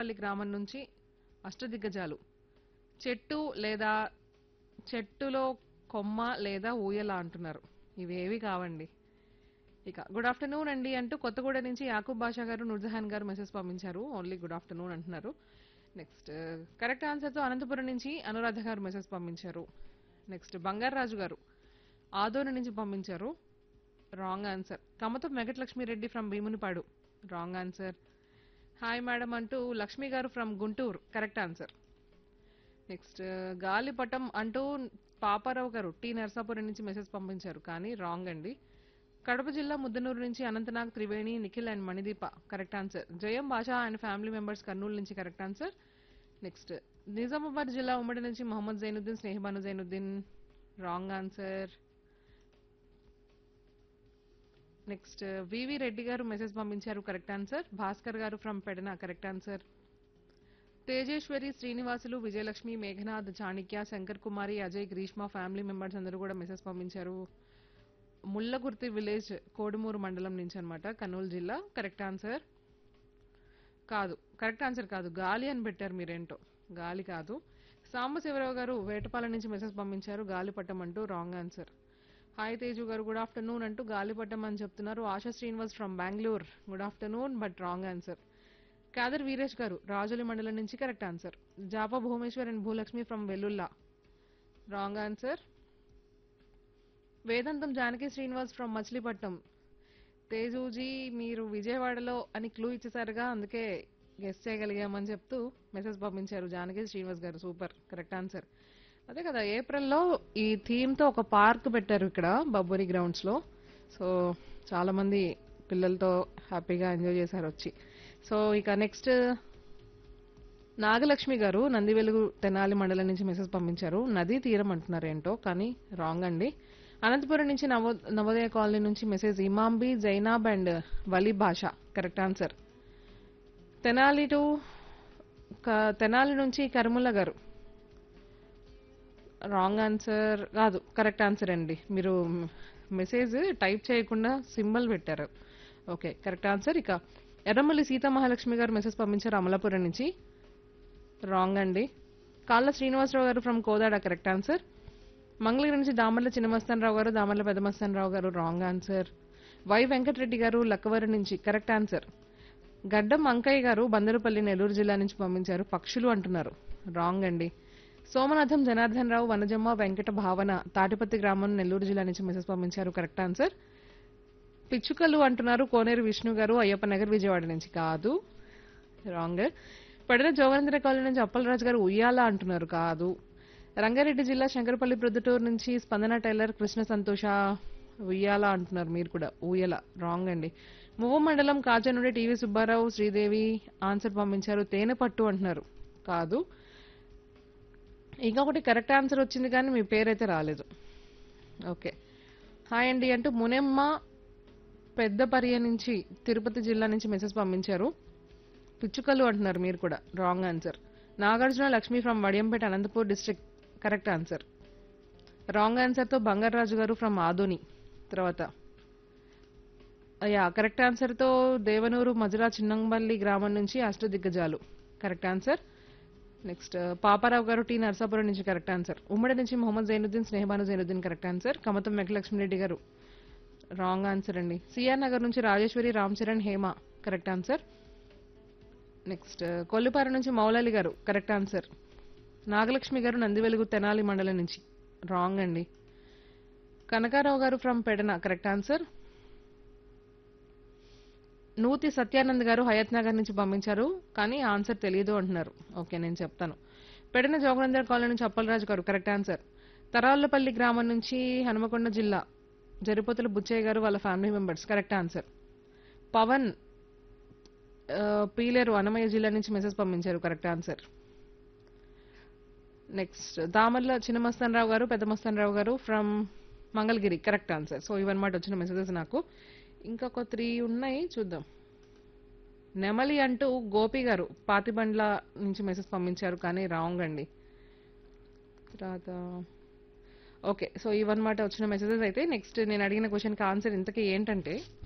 దండలపల్లి గ్రామం నుంచి అష్టదిగ్గజాలు చెట్టు లేదా చెట్టులో కొమ్మ లేదా ఊయల అంటున్నారు ఇవేవి కావండి ఇక గుడ్ ఆఫ్టర్నూన్ అండి అంటూ కొత్తగూడ నుంచి యాకూబ్ బాషా గారు నుర్జహాన్ గారు మెసేజ్ పంపించారు ఓన్లీ గుడ్ ఆఫ్టర్నూన్ అంటున్నారు నెక్స్ట్ కరెక్ట్ ఆన్సర్తో అనంతపురం నుంచి అనురాధ గారు మెసేజ్ పంపించారు నెక్స్ట్ బంగారాజు గారు ఆదోని నుంచి పంపించారు wrong answer Kamatham Venkatalakshmireddy from Bheemunipadu wrong answer hi madam అంటూ లక్ష్మి గారు from Guntur correct answer next గాలిపటం అంటూ పాపారావు గారు టీ నర్సాపురం నుంచి మెసేజ్ పంపించారు కానీ రాంగ్ అండి కడప జిల్లా ముద్దనూరు నుంచి Ananthnag Triveni Nikhil and Manideepa correct answer Jayam Basha and family members Kurnool నుంచి కరెక్ట్ ఆన్సర్ నెక్స్ట్ నిజామాబాద్ జిల్లా ఉమ్మడి నుంచి Mohammed Zainuddin Snehabanu Zainuddin wrong answer next VV Reddy garu message పంపించారు correct answer Bhaskar garu from Pedana correct answer Tejeswari Srinivasulu Vijayalakshmi Meghanath Chanikya Shankar Kumari Ajay Greeshma family members అందరూ కూడా మెసేజ్ పంపించారు ముల్లగుర్తి విలేజ్ కోడుమూరు మండలం నుంచి అన్నమాట కర్నూలు జిల్లా కరెక్ట్ ఆన్సర్ కాదు కరెక్ట్ ఆన్సర్ కాదు గాలి అని పెట్టారు మీరేంటో గాలి కాదు సాంబశివరావు గారు వేటపాలెం నుంచి మెసేజ్ పంపించారు గాలిపట్టం అంటూ రాంగ్ ఆన్సర్ హాయ్ తేజు గారు గుడ్ ఆఫ్టర్నూన్ అంటూ గాలిపట్టం అని చెప్తున్నారు Asha Srinivas from Bengaluru good afternoon but wrong answer Khader Veeresh గారు రాజుల మండలం నుంచి correct answer Japa Bhubaneswar and Bhulakshmi from Vellulla wrong answer Vedantam Janaki Srinivas from Machilipatnam తేజూజీ మీరు విజయవాడలో అని క్లూ ఇచ్చేసారుగా అందుకే గెస్ట్ చేయగలిగామని చెప్తూ మెసేజ్ పంపించారు జానకి శ్రీనివాస్ గారు సూపర్ కరెక్ట్ ఆన్సర్ అదే కదా ఏప్రిల్లో ఈ థీమ్ తో ఒక పార్క్ పెట్టారు ఇక్కడ బబ్బూరి గ్రౌండ్స్ లో సో చాలా మంది పిల్లలతో హ్యాపీగా ఎంజాయ్ చేశారు వచ్చి సో ఇక నెక్స్ట్ నాగలక్ష్మి గారు నంది వెలుగు తెనాలి మండలం నుంచి మెసేజ్ పంపించారు నదీ తీరం అంటున్నారు ఏంటో కానీ రాంగ్ అండి అనంతపురం నుంచి నవో నవోదయ కాలనీ నుంచి message Imambi Zainab and Wali Basha correct answer Tenali to క- తెనాలి నుంచి కరుముల గారు రాంగ్ ఆన్సర్ కాదు కరెక్ట్ ఆన్సర్ అండి మీరు మెసేజ్ టైప్ చేయకుండా సింబల్ పెట్టారు ఓకే కరెక్ట్ ఆన్సర్ ఇక ఎర్రమల్లి సీతా మహాలక్ష్మి గారు మెసేజ్ పంపించారు అమలాపురం నుంచి రాంగ్ అండి కాళ్ళ శ్రీనివాసరావు గారు from Kodada correct answer Mangalagiri నుంచి దామర్ల చిన్నమస్తానరావు గారు దామర్ల పెద్దమస్తానరావు గారు రాంగ్ ఆన్సర్ వై వెంకటరెడ్డి గారు లక్కవరి నుంచి కరెక్ట్ ఆన్సర్ గడ్డం అంకయ్య గారు బందరుపల్లి నెల్లూరు జిల్లా నుంచి పంపించారు పక్షులు అంటున్నారు రాంగ్ అండి సోమనాథం జనార్దన్ రావు వనజమ్మ వెంకట భావన తాటిపత్తి గ్రామం నెల్లూరు జిల్లా నుంచి మెసేజ్ పంపించారు కరెక్ట్ ఆన్సర్ పిచ్చుకలు అంటున్నారు కోనేరు విష్ణు గారు అయ్యప్ప నగర్ విజయవాడ నుంచి కాదు రాంగ్ పడిన జోగేంద్ర కాలనీ నుంచి అప్పలరాజు గారు ఉయ్యాల అంటున్నారు కాదు రంగారెడ్డి జిల్లా శంకరపల్లి ప్రొద్దుటూరు నుంచి స్పందన టైలర్ కృష్ణ సంతోష ఉయ్యాల అంటున్నారు మీరు కూడా ఊయల రాంగ్ అండి మువ్వ మండలం కాజా నుండి టీవీ సుబ్బారావు శ్రీదేవి ఆన్సర్ పంపించారు తేనె పట్టు అంటున్నారు కాదు ఇంకా ఒకటి కరెక్ట్ ఆన్సర్ వచ్చింది కానీ మీ పేరైతే రాలేదు ఓకే హాయ్ అండి అంటూ మునెమ్మ పెద్దపరియ నుంచి తిరుపతి జిల్లా నుంచి మెసేజ్ పంపించారు పిచ్చుకలు అంటున్నారు మీరు కూడా wrong answer Nagarjuna Lakshmi from Vadiyampeta Anantapur district correct answer wrong ఆన్సర్తో బంగారాజు గారు ఫ్రమ్ ఆదోని తర్వాత యా కరెక్ట్ ఆన్సర్తో దేవనూరు మజురా చిన్నంబల్లి గ్రామం నుంచి అష్టదిగ్గజాలు కరెక్ట్ ఆన్సర్ నెక్స్ట్ పాపారావు గారు టీ నర్సాపురం నుంచి కరెక్ట్ ఆన్సర్ ఉమ్మడి నుంచి మొహమ్మద్ జైనుద్దీన్ స్నేహబాను జైనుద్దీన్ కరెక్ట్ ఆన్సర్ కమతం వెంకటలక్ష్మిరెడ్డి గారు రాంగ్ ఆన్సర్ అండి సిఆర్ నగర్ నుంచి Rajeshwari Ram Charan Hema correct answer next Kollipara నుంచి మౌలాలి గారు కరెక్ట్ ఆన్సర్ నాగలక్ష్మి గారు నందివెలుగు తెనాలి మండలం నుంచి రాంగ్ అండి కనకారావు గారు from Pedana correct answer Nuthi Satyanand గారు హయత్ నగర్ నుంచి పంపించారు కానీ ఆన్సర్ తెలియదు అంటున్నారు ఓకే నేను చెప్తాను పెడన జోగనందర్ కాలనీ నుంచి అప్పలరాజు గారు కరెక్ట్ ఆన్సర్ తరాళ్ళపల్లి గ్రామం నుంచి హనుమకొండ జిల్లా జరిపోతుల బుచ్చయ్య గారు వాళ్ళ family members correct answer Pawan ఆ, పీలేరు అన్నమయ్య జిల్లా నుంచి మెసేజ్ పంపించారు కరెక్ట్ ఆన్సర్ నెక్స్ట్ దామర్ల చిన్న రావు గారు పెద్ద రావు గారు from Mangalagiri correct answer so ఇవన్నమాట వచ్చిన మెసేజెస్ నాకు ఇంకొక త్రీ ఉన్నాయి చూద్దాం నెమలి అంటూ గోపి గారు పాతిబండ్ల నుంచి మెసేజ్ పంపించారు కానీ రాంగ్ అండి తర్వాత ఓకే సో ఇవన్నమాట వచ్చిన మెసేజెస్ అయితే నెక్స్ట్ నేను అడిగిన క్వశ్చన్కి ఆన్సర్ ఇంతకీ ఏంటంటే